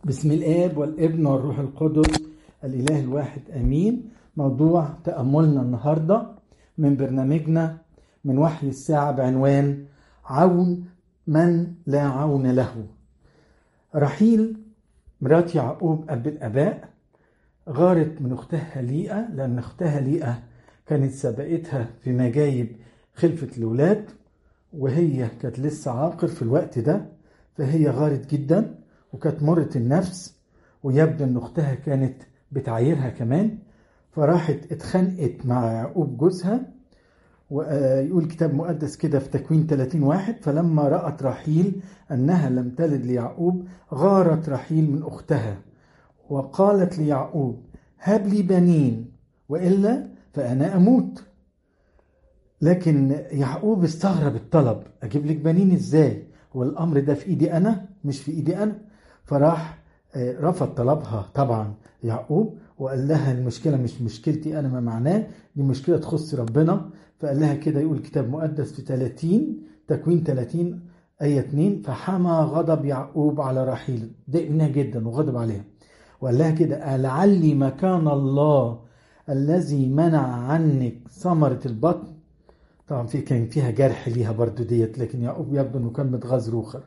بسم الآب والابن والروح القدس الإله الواحد آمين موضوع تأملنا النهاردة من برنامجنا من وحي الساعة بعنوان عون من لا عون له رحيل مرات يعقوب أب الآباء غارت من أختها ليئة لأن أختها ليئة كانت سبقتها في مجايب خلفة الولاد وهي كانت لسه عاقر في الوقت ده فهي غارت جدا وكانت مرة النفس ويبدو ان اختها كانت بتعايرها كمان فراحت اتخانقت مع يعقوب جوزها ويقول كتاب مقدس كده في تكوين 30 واحد فلما رأت رحيل أنها لم تلد ليعقوب غارت رحيل من أختها وقالت ليعقوب هب لي بنين وإلا فأنا أموت لكن يعقوب استغرب الطلب أجيب لك بنين إزاي والأمر ده في إيدي أنا مش في إيدي أنا فراح رفض طلبها طبعا يعقوب وقال لها المشكلة مش مشكلتي أنا ما معناه دي مشكلة تخص ربنا فقال لها كده يقول كتاب مقدس في 30 تكوين 30 آية 2 فحمى غضب يعقوب على رحيل ضايق منها جدا وغضب عليها وقال لها كده لعلي مكان الله الذي منع عنك ثمرة البطن طبعا في كان فيها جرح ليها برضو ديت لكن يعقوب يبدو انه كان متغاظ روخر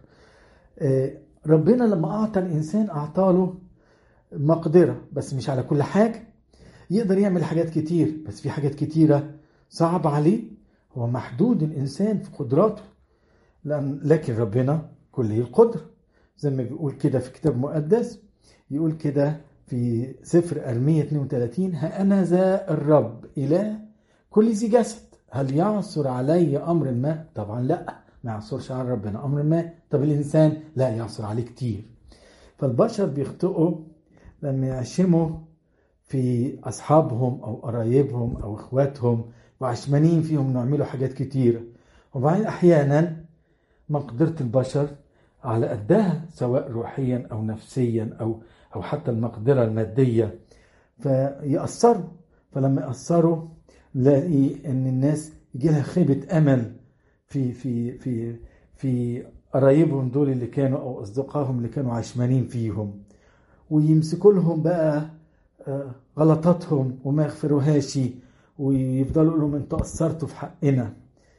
ربنا لما اعطى الانسان اعطاله مقدره بس مش على كل حاجه يقدر يعمل حاجات كتير بس في حاجات كتيره صعب عليه هو محدود الانسان في قدراته لكن ربنا كله القدره زي ما بيقول كده في كتاب مقدس يقول كده في سفر ارميه 32 ها انا ذا الرب اله كل ذي جسد هل يعثر علي امر ما طبعا لا ما يعصرش على ربنا امر ما طب الانسان لا يعصر عليه كتير فالبشر بيخطئوا لما يعشموا في اصحابهم او قرايبهم او اخواتهم وعشمانين فيهم نعملوا حاجات كتيرة وبعدين احيانا مقدرة البشر على قدها سواء روحيا او نفسيا او او حتى المقدرة المادية فيأثروا فلما يأثروا نلاقي ان الناس يجي لها خيبة امل في في في في قرايبهم دول اللي كانوا او اصدقائهم اللي كانوا عشمانين فيهم ويمسكوا لهم بقى غلطاتهم وما يغفروهاش ويفضلوا يقولوا لهم انتوا قصرتوا في حقنا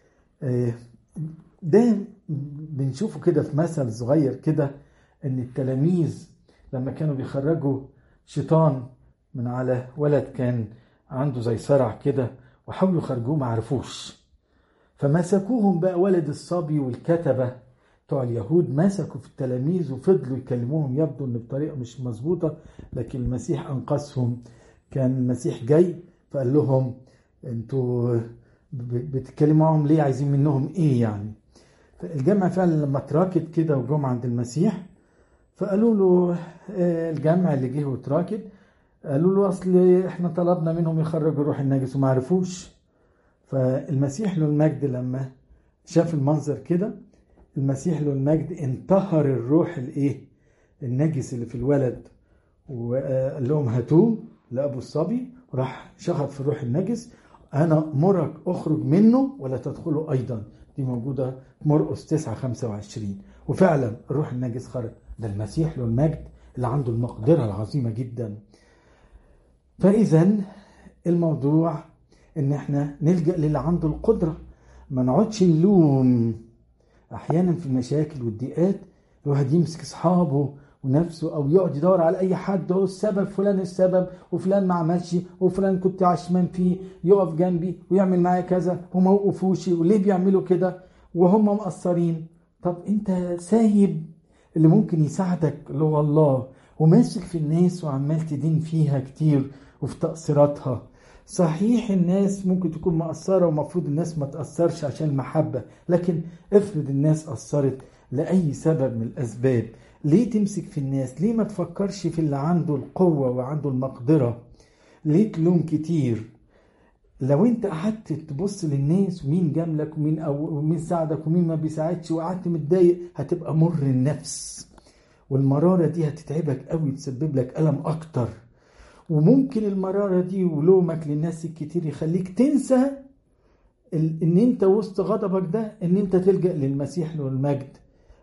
ده بنشوفه كده في مثل صغير كده ان التلاميذ لما كانوا بيخرجوا شيطان من على ولد كان عنده زي صرع كده وحاولوا يخرجوه ما عرفوش فمسكوهم بقى ولد الصبي والكتبة بتوع اليهود مسكوا في التلاميذ وفضلوا يكلموهم يبدو ان بطريقة مش مظبوطة لكن المسيح انقذهم كان المسيح جاي فقال لهم انتوا بتتكلموا معاهم ليه عايزين منهم ايه يعني فالجمع فعلا لما اتراكد كده وجم عند المسيح فقالوا له الجمع اللي جه وتراكد قالوا له اصل احنا طلبنا منهم يخرجوا الروح النجس وما عرفوش فالمسيح له المجد لما شاف المنظر كده المسيح له المجد انتهر الروح الايه النجس اللي في الولد وقال لهم هاتوه لابو الصبي راح شخط في الروح النجس انا مرك اخرج منه ولا تدخله ايضا دي موجوده في مرقس 9 25 وفعلا الروح النجس خرج ده المسيح له المجد اللي عنده المقدره العظيمه جدا فاذا الموضوع ان احنا نلجا للي عنده القدره ما نقعدش نلوم احيانا في المشاكل والضيقات الواحد يمسك اصحابه ونفسه او يقعد يدور على اي حد هو السبب فلان السبب وفلان ما عملش وفلان كنت عشمان فيه يقف جنبي ويعمل معايا كذا وما وقفوش وليه بيعملوا كده وهم مقصرين طب انت سايب اللي ممكن يساعدك اللي هو الله وماسك في الناس وعمال تدين فيها كتير وفي تقصيراتها صحيح الناس ممكن تكون مقصرة ومفروض الناس ما تأثرش عشان المحبة لكن افرض الناس أثرت لأي سبب من الأسباب ليه تمسك في الناس ليه ما تفكرش في اللي عنده القوة وعنده المقدرة ليه تلوم كتير لو انت قعدت تبص للناس ومين جاملك ومين أو ومين ساعدك ومين ما بيساعدش وقعدت متضايق هتبقى مر النفس والمرارة دي هتتعبك قوي تسبب لك ألم أكتر وممكن المرارة دي ولومك للناس الكتير يخليك تنسى ان انت وسط غضبك ده ان انت تلجأ للمسيح له المجد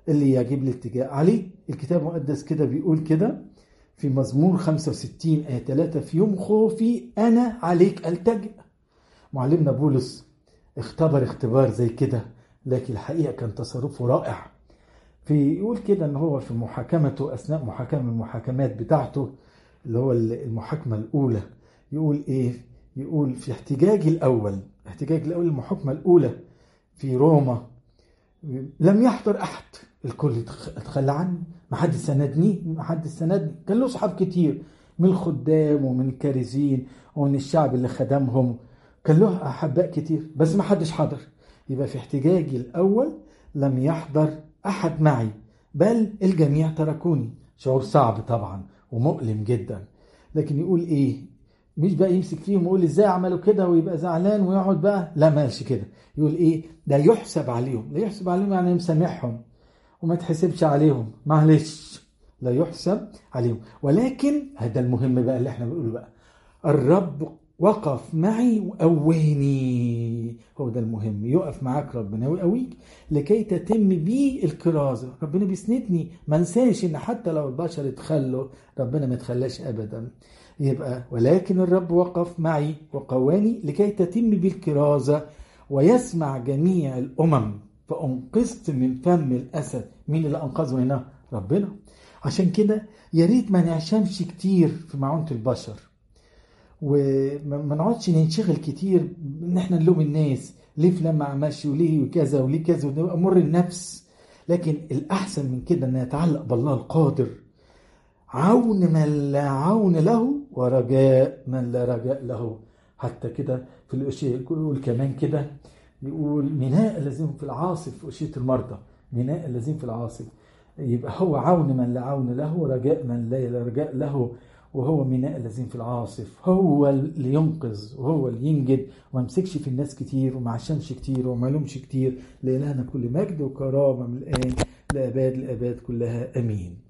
اللي يجب الاتجاه عليه الكتاب المقدس كده بيقول كده في مزمور 65 آية 3 في يوم خوفي أنا عليك ألتجئ معلمنا بولس اختبر اختبار زي كده لكن الحقيقة كان تصرفه رائع في يقول كده ان هو في محاكمته اثناء محاكمه من المحاكمات بتاعته اللي هو المحاكمه الاولى يقول ايه يقول في احتجاجي الاول احتجاج الاول المحاكمه الاولى في روما لم يحضر احد الكل اتخلى عني ما حد سندني ما حد سندني كان له اصحاب كتير من الخدام ومن الكارزين ومن الشعب اللي خدمهم كان له احباء كتير بس ما حدش حضر يبقى في احتجاجي الاول لم يحضر احد معي بل الجميع تركوني شعور صعب طبعا ومؤلم جدا لكن يقول ايه مش بقى يمسك فيهم ويقول ازاي عملوا كده ويبقى زعلان ويقعد بقى لا ما قالش كده يقول ايه ده يحسب عليهم لا يحسب عليهم يعني مسامحهم وما تحسبش عليهم معلش لا يحسب عليهم ولكن هذا المهم بقى اللي احنا بنقوله بقى الرب وقف معي وقواني هو ده المهم يقف معاك ربنا ويقويك لكي تتم بيه الكرازة ربنا بيسندني ما انساش ان حتى لو البشر اتخلوا ربنا ما يتخلاش ابدا يبقى ولكن الرب وقف معي وقواني لكي تتم بيه الكرازة ويسمع جميع الأمم فأنقذت من فم الأسد مين اللي أنقذه هنا ربنا عشان كده يا ريت ما نعشمش كتير في معونة البشر وما نقعدش ننشغل كتير ان احنا نلوم الناس ليه فلان ما عملش وليه كذا وليه كذا وده امر النفس لكن الاحسن من كده ان نتعلق بالله القادر عون من لا عون له ورجاء من لا رجاء له حتى كده في الاشياء يقول كمان كده يقول ميناء الذين في العاصف في اشيه المرضى ميناء الذين في العاصف يبقى هو عون من لا عون له ورجاء من لا رجاء له وهو ميناء الذين في العاصف هو اللي ينقذ وهو اللي ينجد وما يمسكش في الناس كتير وما عشمش كتير وما لومش كتير لإلهنا كل مجد وكرامة من الآن لأباد الآباد كلها أمين